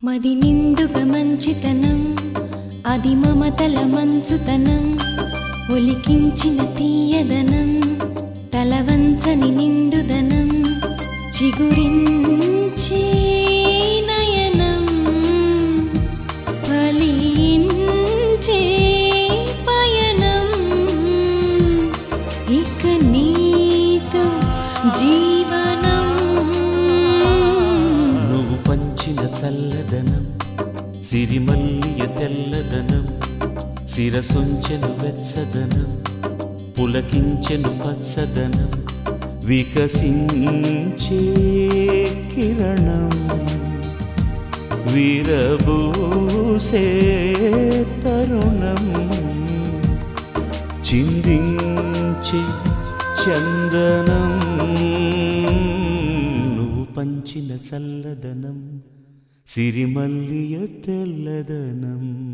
మది నిండుగా మంచితనం అది మమతల మంచుతనం ఒలికించిన తీయదనం తలవంచని నిండుదనం చిగురించే నయనం ఫలించే పయనం ఇక నీతో జీవనం నువ్వు పంచిన చల్లదనం సిరిమల్లియ తెల్లదనం శిరసొంచెను వెచ్చదనం పులకించెను పచ్చదనం వికసించే కిరణం వీరబూసే తరుణం చిందించే చందనం నువ్వు పంచిన చల్లదనం సిరిమల్లియ తెల్లదనం